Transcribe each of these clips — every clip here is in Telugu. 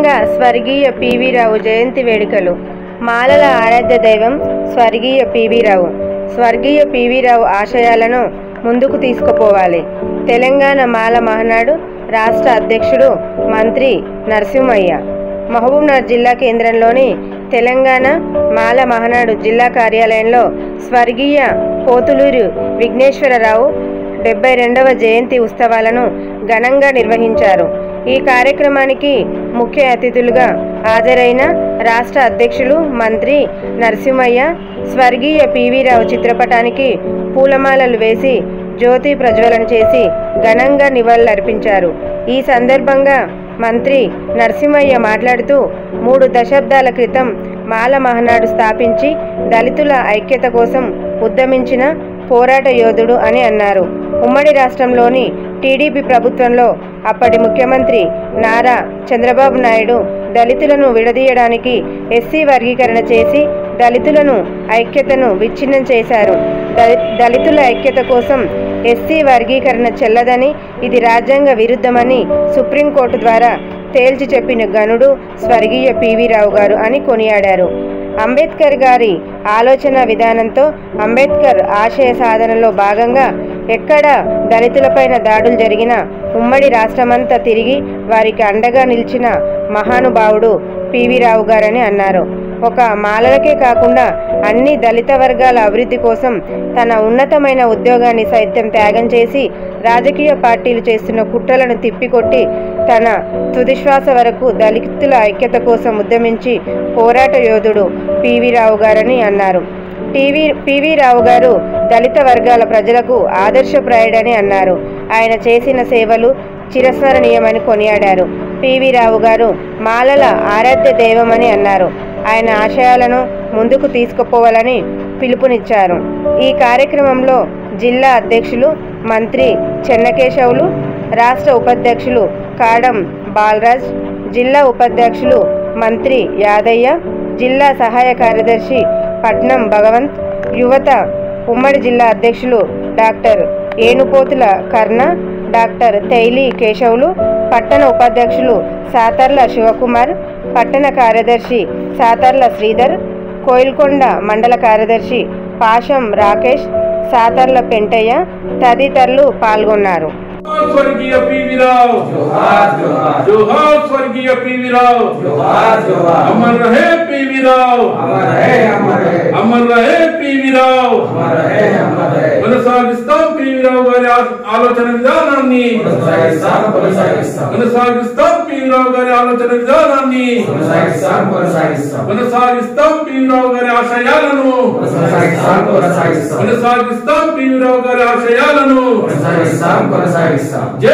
ఘనంగా స్వర్గీయ పివి రావు జయంతి వేడుకలు మాలల ఆరాధ్య దైవం స్వర్గీయ పివి రావు స్వర్గీయ పివి రావు ఆశయాలను ముందుకు తీసుకుపోవాలి తెలంగాణ మాల మహానాడు రాష్ట్ర అధ్యక్షుడు మంత్రి నరసింహయ్య మహబూబ్నగర్ జిల్లా కేంద్రంలోని తెలంగాణ మాల మహానాడు జిల్లా కార్యాలయంలో స్వర్గీయ పోతులూరు విఘ్నేశ్వరరావు డెబ్బై రెండవ జయంతి ఉత్సవాలను ఘనంగా నిర్వహించారు ఈ కార్యక్రమానికి ముఖ్య అతిథులుగా హాజరైన రాష్ట్ర అధ్యక్షులు మంత్రి నరసింహయ్య స్వర్గీయ పివి రావు చిత్రపటానికి పూలమాలలు వేసి జ్యోతి ప్రజ్వలన చేసి ఘనంగా నివాళులర్పించారు ఈ సందర్భంగా మంత్రి నరసింహయ్య మాట్లాడుతూ మూడు దశాబ్దాల క్రితం మాల మహనాడు స్థాపించి దళితుల ఐక్యత కోసం ఉద్యమించిన పోరాట యోధుడు అని అన్నారు ఉమ్మడి రాష్ట్రంలోని టీడీపీ ప్రభుత్వంలో అప్పటి ముఖ్యమంత్రి నారా చంద్రబాబు నాయుడు దళితులను విడదీయడానికి ఎస్సీ వర్గీకరణ చేసి దళితులను ఐక్యతను విచ్ఛిన్నం చేశారు దళి- దళితుల ఐక్యత కోసం ఎస్సీ వర్గీకరణ చెల్లదని ఇది రాజ్యాంగ విరుద్ధమని సుప్రీంకోర్టు ద్వారా తేల్చి చెప్పిన గనుడు స్వర్గీయ పివి రావు గారు అని కొనియాడారు అంబేద్కర్ గారి ఆలోచన విధానంతో అంబేద్కర్ ఆశయ సాధనలో భాగంగా ఎక్కడ దళితులపైన దాడులు జరిగినా ఉమ్మడి రాష్ట్రమంతా తిరిగి వారికి అండగా నిలిచిన మహానుభావుడు పివి రావు గారని అన్నారు ఒక మాలలకే కాకుండా అన్ని దళిత వర్గాల అభివృద్ధి కోసం తన ఉన్నతమైన ఉద్యోగాన్ని సైతం త్యాగం చేసి రాజకీయ పార్టీలు చేస్తున్న కుట్రలను తిప్పికొట్టి తన తుదిశ్వాస వరకు దళితుల ఐక్యత కోసం ఉద్యమించి పోరాట యోధుడు పివి రావు గారని అన్నారు టీవీ పివి రావు గారు దళిత వర్గాల ప్రజలకు ఆదర్శప్రాయుడని అన్నారు ఆయన చేసిన సేవలు చిరస్మరణీయమని కొనియాడారు పివి రావు గారు మాలల ఆరాధ్య దైవమని అన్నారు ఆయన ఆశయాలను ముందుకు తీసుకుపోవాలని పిలుపునిచ్చారు ఈ కార్యక్రమంలో జిల్లా అధ్యక్షులు మంత్రి చెన్నకేశవులు రాష్ట్ర ఉపాధ్యక్షులు కాడం బాలరాజ్ జిల్లా ఉపాధ్యక్షులు మంత్రి యాదయ్య జిల్లా సహాయ కార్యదర్శి పట్నం భగవంత్ యువత ఉమ్మడి జిల్లా అధ్యక్షులు డాక్టర్ ఏనుపోతుల కర్ణ డాక్టర్ తైలి కేశవులు పట్టణ ఉపాధ్యక్షులు సాతర్ల శివకుమార్ పట్టణ కార్యదర్శి సాతర్ల శ్రీధర్ కోయిల్కొండ మండల కార్యదర్శి పాశం రాకేష్ సాతర్ల పెంటయ్య తదితరులు పాల్గొన్నారు స్వర్గీయ పివి రావు जोहार जोहार జోహార్ స్వర్గీయ పివి రావు जोहार जोहार అమర్ రహే పివి రావు अमर है अमर है అమర్ రహే పివి రావు अमर है अमर है కొనసాగిస్తాం పివి రావు గారి ఆ- ఆలోచన విధానాన్ని కొనసాగిస్తాం కొనసాగిస్తాం కొనసాగిస్తాం పివి రావు గారి ఆలోచన విధానాన్ని కొనసాగిస్తాం కొనసాగిస్తాం కొనసాగిస్తాం పివి రావు గారి ఆశయాలను కొనసాగిస్తాం కొనసాగిస్తాం కొనసాగిస్తాం పివి రావు గారి ఆశయాలను కొనసాగిస్తాం కొనసాగిస్తాం జై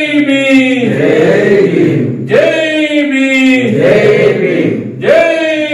భీమ్ జై భీమ్ జై భీమ్ జై భీమ్ జై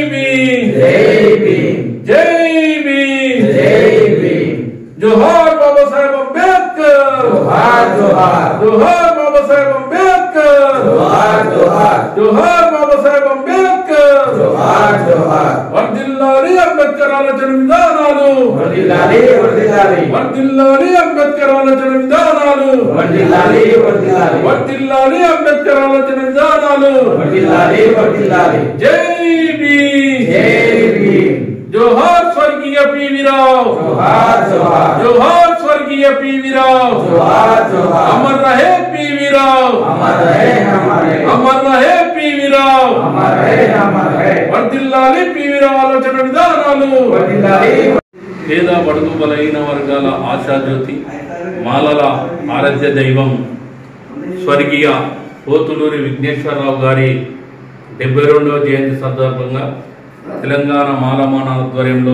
భీమ్ జై భీమ్ జై భీమ్ జై భీమ్ జోహార్ బాబా సాహెబ్ అంబేద్కర్ जोहार जोहार జోహార్ బాబా సాహెబ్ అంబేద్కర్ जोहार जोहार జోహార్ బాబా సాహెబ్ అంబేద్కర్ जोहार जोहार వర్ధిల్లాలి అంబేద్కర్ ఆలోచన విధానాలు वर्दिलाली वर्दिलाली వర్ధిల్లాలి అంబేద్కర్ ఆలోచన విధానాలు वर्दिलाली वर्दिलाली వర్ధిల్లాలి అంబేద్కర్ ఆలోచన విధానాలు वर्दिलाली वर्दिलाली జై భీమ్ जय भीम జోహార్ స్వర్గీయ పివి రావు जोहार जोहार జోహార్ స్వర్గీయ పివి రావు जोहार जोहार అమర్ రహే పివి రావు अमर है अमर है అమర్ రహే పివి రావు अमर है अमर है వర్ధిల్లాలి పివి రావు ఆలోచన విధానాలు वर्दिलाली పేద బడుగు బలహీన వర్గాల ఆశాజ్యోతి మాలల ఆరాధ్య దైవం స్వర్గీయ పోతులూరి విఘ్నేశ్వరరావు గారి డెబ్బై రెండవ జయంతి సందర్భంగా తెలంగాణ మాలమాన ఆధ్వర్యంలో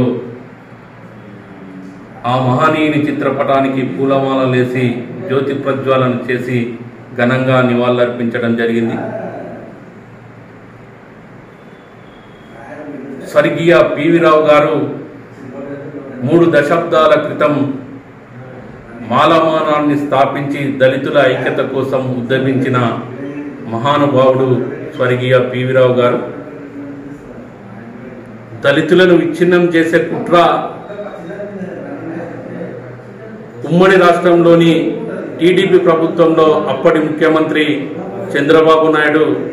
ఆ మహనీయుని చిత్రపటానికి పూలమాలలేసి జ్యోతి ప్రజ్వాలన చేసి ఘనంగా నివాళులర్పించడం జరిగింది స్వర్గీయ పివి రావు గారు మూడు దశాబ్దాల క్రితం మాలమానాన్ని స్థాపించి దళితుల ఐక్యత కోసం ఉద్యమించిన మహానుభావుడు స్వర్గీయ పివి రావు గారు దళితులను విచ్ఛిన్నం చేసే కుట్ర ఉమ్మడి రాష్ట్రంలోని టీడీపీ ప్రభుత్వంలో అప్పటి ముఖ్యమంత్రి చంద్రబాబు నాయుడు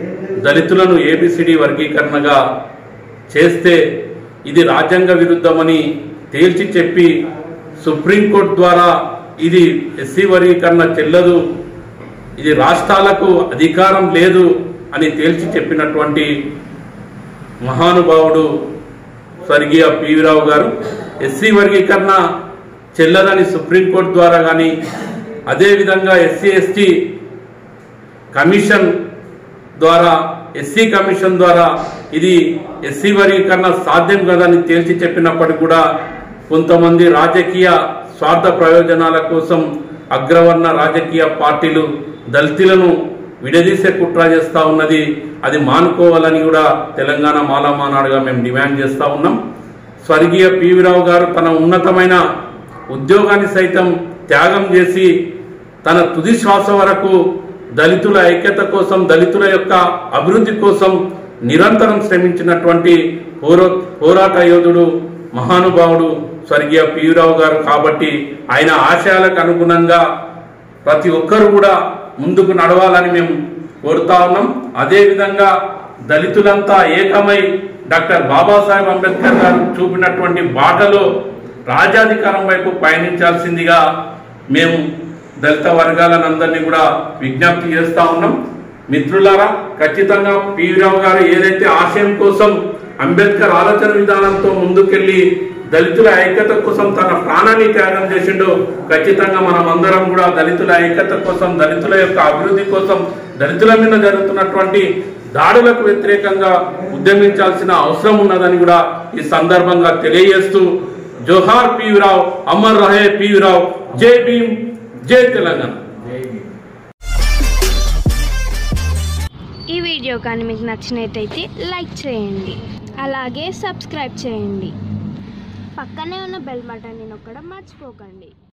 దళితులను ఏబిసిడి వర్గీకరణగా చేస్తే ఇది రాజ్యాంగ విరుద్ధమని తేల్చి చెప్పి సుప్రీంకోర్టు ద్వారా ఇది ఎస్సీ వర్గీకరణ చెల్లదు ఇది రాష్ట్రాలకు అధికారం లేదు అని తేల్చి చెప్పినటువంటి మహానుభావుడు స్వర్గీయ పివిరావు గారు ఎస్సీ వర్గీకరణ చెల్లదని సుప్రీంకోర్టు ద్వారా కానీ అదేవిధంగా ఎస్సీ ఎస్టీ కమిషన్ ద్వారా ఎస్సీ కమిషన్ ద్వారా ఇది ఎస్సీ వర్గీకరణ సాధ్యం కదని తేల్చి చెప్పినప్పటికీ కూడా కొంతమంది రాజకీయ స్వార్థ ప్రయోజనాల కోసం అగ్రవర్ణ రాజకీయ పార్టీలు దళితులను విడదీసే కుట్ర చేస్తూ ఉన్నది అది మానుకోవాలని కూడా తెలంగాణ మాలామానాడుగా మేము డిమాండ్ చేస్తూ ఉన్నాం స్వర్గీయ పివిరావు గారు తన ఉన్నతమైన ఉద్యోగాన్ని సైతం త్యాగం చేసి తన తుది శ్వాస వరకు దళితుల ఐక్యత కోసం దళితుల యొక్క అభివృద్ధి కోసం నిరంతరం శ్రమించినటువంటి పోరో పోరాట యోధుడు మహానుభావుడు స్వర్గీయ పియురావు గారు కాబట్టి ఆయన ఆశయాలకు అనుగుణంగా ప్రతి ఒక్కరు కూడా ముందుకు నడవాలని మేము కోరుతా ఉన్నాం అదేవిధంగా దళితులంతా ఏకమై డాక్టర్ బాబాసాహెబ్ అంబేద్కర్ గారు చూపినటువంటి బాటలో రాజ్యాధికారం వైపు పయనించాల్సిందిగా మేము దళిత వర్గాలనందరినీ కూడా విజ్ఞప్తి చేస్తా ఉన్నాం మిత్రులారా ఖచ్చితంగా పివిరావు గారు ఏదైతే ఆశయం కోసం అంబేద్కర్ ఆలోచన విధానంతో ముందుకెళ్లి దళితుల ఐక్యత కోసం తన ప్రాణాన్ని త్యాగం చేసిండో ఖచ్చితంగా మనం అందరం కూడా దళితుల ఐక్యత కోసం దళితుల యొక్క అభివృద్ధి కోసం దళితుల మీద జరుగుతున్నటువంటి దాడులకు వ్యతిరేకంగా ఉద్యమించాల్సిన అవసరం ఉన్నదని కూడా ఈ సందర్భంగా తెలియజేస్తూ జోహార్ పీవరావు అమర్ రహే పీవరావు జై భీమ్ జై తెలంగాణ ఈ వీడియో కానీ మీకు నచ్చినట్టయితే లైక్ చేయండి అలాగే సబ్స్క్రైబ్ చేయండి పక్కనే ఉన్న బెల్ బటన్ని నొక్కడం మర్చిపోకండి